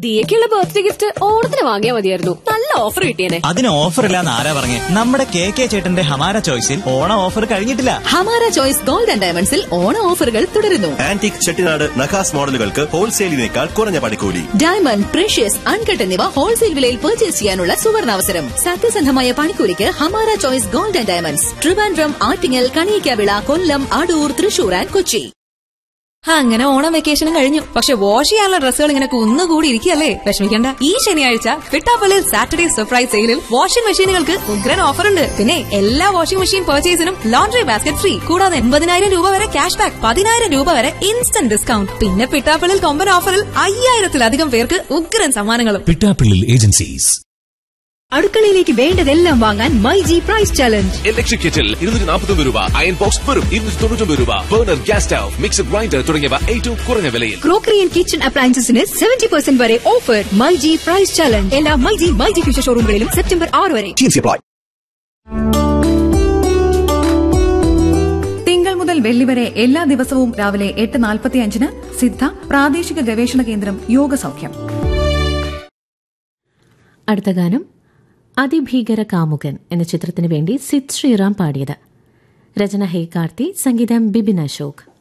ദിയക്കുള്ള birthday gift ഓണത്തിന് വാങ്ങിയാൽ മതിയായിരുന്നു നല്ല ഓഫർ കിട്ടിയേനെ അതിന് ഓഫർ ഇല്ലാന്ന് ആരാ പറഞ്ഞേ നമ്മുടെ കെ കെ ചേട്ടന്റെ ഹമാര ചോയ്സിൽ ഓണം ഓഫർ കഴിഞ്ഞിട്ടില്ല ഹമാര ചോയ്സ് ഗോൾഡ് ആൻഡ് ഡയമണ്ട്സിൽ ഓണ ഓഫറുകൾ തുടരുന്നു ആന്റിക് ചെട്ടിനാട് നഖാസ് മോഡലുകൾക്ക് ഹോൾസെയിലിനേക്കാൾ കുറഞ്ഞ പണിക്കൂലി ഡയമണ്ട് പ്രഷ്യസ് അൺകട്ട് എന്നിവ ഹോൾസെയിൽ വിലയിൽ പർച്ചേസ് ചെയ്യാനുള്ള സുവർണാവസരം സത്യസന്ധമായ പണിക്കൂലിക്ക് Hamara choice gold and diamonds Trivandrum Attingal Kaniyakkavila Kollam Adoor Thrissur and Kochi അങ്ങനെ ഓണം വെക്കേഷനും കഴിഞ്ഞു പക്ഷെ വാഷ് ചെയ്യാനുള്ള ഡ്രസ്സുകൾ ഇങ്ങനെ കുന്നുകൂടി ഇരിക്കുകയല്ലേ വിഷമിക്കണ്ട ഈ ശനിയാഴ്ച ഫിട്ടാപ്പലിൽ സാറ്റർഡേ സർപ്രൈസ് സെയിലിൽ വാഷിംഗ് മെഷീനുകൾക്ക് ഉഗ്രൻ ഓഫർ ഉണ്ട് പിന്നെ എല്ലാ വാഷിംഗ് മെഷീൻ പർച്ചേസിനും ലോണ്ടറി ബാസ്ക്കറ്റ് ഫ്രീ കൂടാതെ എൺപതിനായിരം രൂപ വരെ ക്യാഷ് ബാക്ക് പതിനായിരം രൂപ വരെ ഇൻസ്റ്റന്റ് ഡിസ്കൗണ്ട് പിന്നെ പിട്ടാപ്പലിൽ കൊമ്പൻ ഓഫറിൽ അയ്യായിരത്തിലധികം പേർക്ക് ഉഗ്രൻ സമ്മാനങ്ങളും പിട്ടാപ്പിള്ളിൽ ഏജൻസീസ് അടുക്കളയിലേക്ക് വേണ്ടതെല്ലാം വാങ്ങാൻ my G price challenge electric kettle ഇരുന്നൂറ്റി നാൽപ്പത്തൊമ്പത് രൂപ അയൺ ബോക്സ് വെറും ഇരുന്നൂറ്റി തൊണ്ണൂറ്റൊമ്പത് രൂപ burner gas stove mixer grinder തുടങ്ങിയവ ഏറ്റവും കുറഞ്ഞ വിലയിൽ ക്രോക്കറി ആൻഡ് കിച്ചൺ അപ്ലയൻസസിന് സെവന്റി പെർസെന്റ് വരെ offer my G price challenge എല്ലാ my G my G future ഷോറൂമുകളിലും സെപ്റ്റംബർ ആറ് വരെ തിങ്കൾ മുതൽ വെള്ളി വരെ എല്ലാ ദിവസവും രാവിലെ എട്ട് നാൽപ്പത്തി അഞ്ചിന് സിദ്ധ പ്രാദേശിക ഗവേഷണ കേന്ദ്രം യോഗസൗഖ്യം അടുത്ത ഗാനം അതിഭീകര കാമുകൻ എന്ന ചിത്രത്തിനു വേണ്ടി സിദ് ശ്രീറാം പാടിയത് രചന ഹേ കാർത്തി സംഗീതം ബിബിൻ അശോക്